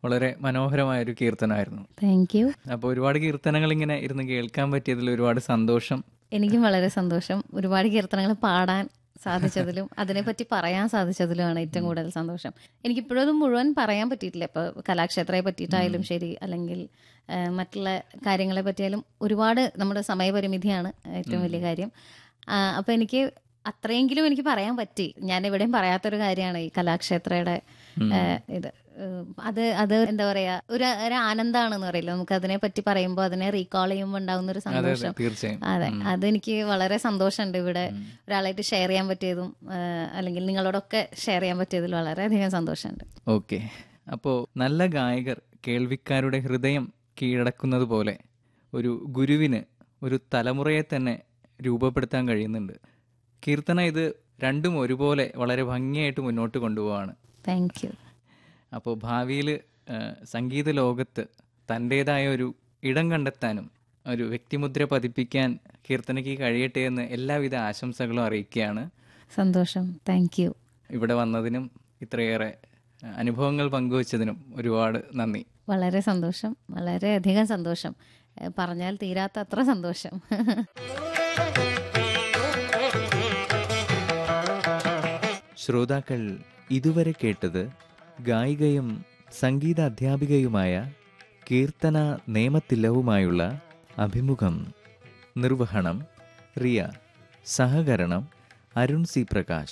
വളരെ മനോഹരമായ ഒരു കീർത്തനമായിരുന്നു താങ്ക് യു അപ്പോൾ ഒരുപാട് കീർത്തനങ്ങൾ ഇങ്ങനെ ഇരുന്ന് കേൾക്കാൻ പറ്റിയതിൽ ഒരുപാട് സന്തോഷം എനിക്കും വളരെ സന്തോഷം ഒരുപാട് കീർത്തനങ്ങൾ പാടാൻ സാധിച്ചതിലും അതിനെപ്പറ്റി പറയാൻ സാധിച്ചതിലുമാണ് ഏറ്റവും കൂടുതൽ സന്തോഷം എനിക്കിപ്പോഴും അത് മുഴുവൻ പറയാൻ പറ്റിയിട്ടില്ല ഇപ്പോൾ കലാക്ഷേത്രയെ പറ്റിയിട്ടായാലും ശരി അല്ലെങ്കിൽ ആ, മറ്റുള്ള കാര്യങ്ങളെ പറ്റിയാലും ഒരുപാട് നമ്മുടെ സമയപരിമിതിയാണ് ഏറ്റവും വലിയ കാര്യം ആ, അപ്പൊ എനിക്ക് അത്രയെങ്കിലും എനിക്ക് പറയാൻ പറ്റി ഞാൻ എവിടെയും പറയാത്തൊരു കാര്യമാണ് ഈ കലാക്ഷേത്രയുടെ ആ, ഇത് ഏഹ് അത് അത് എന്താ പറയാ ഒരു ഒരു ആനന്ദമാണെന്ന് പറയില്ല നമുക്ക് അതിനെ പറ്റി പറയുമ്പോൾ അതിനെ റീകോൾ ചെയ്യുമ്പോൾ ഉണ്ടാകുന്ന ഒരു അതെ അതെ സന്തോഷം തീർച്ചയായും അതെ അതെനിക്ക് വളരെ സന്തോഷമുണ്ട് ഇവിടെ ഒരാളായിട്ട് ഷെയർ ചെയ്യാൻ പറ്റിയതും ആ, അല്ലെങ്കിൽ നിങ്ങളോടൊക്കെ ഷെയർ ചെയ്യാൻ പറ്റിയതിൽ വളരെയധികം സന്തോഷമുണ്ട് ഓക്കെ അപ്പോൾ നല്ല ഗായകർ കേൾവിക്കാരുടെ ഹൃദയം കീഴടക്കുന്നത് പോലെ ഒരു ഗുരുവിന് ഒരു തലമുറയെ തന്നെ രൂപപ്പെടുത്താൻ കഴിയുന്നുണ്ട് കീർത്തന ഇത് രണ്ടും ഒരുപോലെ വളരെ ഭംഗിയായിട്ട് മുന്നോട്ട് കൊണ്ടുപോവാണ് താങ്ക് യു അപ്പോൾ ഭാവിയിൽ സംഗീത ലോകത്ത് തൻ്റേതായ ഒരു ഇടം കണ്ടെത്താനും ഒരു വ്യക്തിമുദ്ര പതിപ്പിക്കാൻ കീർത്തനയ്ക്ക് കഴിയട്ടെ എന്ന് എല്ലാവിധ ആശംസകളും അറിയിക്കുകയാണ് സന്തോഷം താങ്ക് യു ഇവിടെ വന്നതിനും ഇത്രയേറെ അഹ്, അനുഭവങ്ങൾ പങ്കുവച്ചതിനും ഒരുപാട് നന്ദി വളരെ സന്തോഷം വളരെയധികം സന്തോഷം ഏ, പറഞ്ഞാൽ തീരാത്ത അത്ര സന്തോഷം ശ്രോതാക്കൾ ഇതുവരെ കേട്ടത് ഗായികയും സംഗീത അധ്യാപികയുമായ കീർത്തന നേമത്തില്ലവുമായുള്ള അഭിമുഖം നിർവഹണം റിയ സഹകരണം അരുൺ സി പ്രകാശ്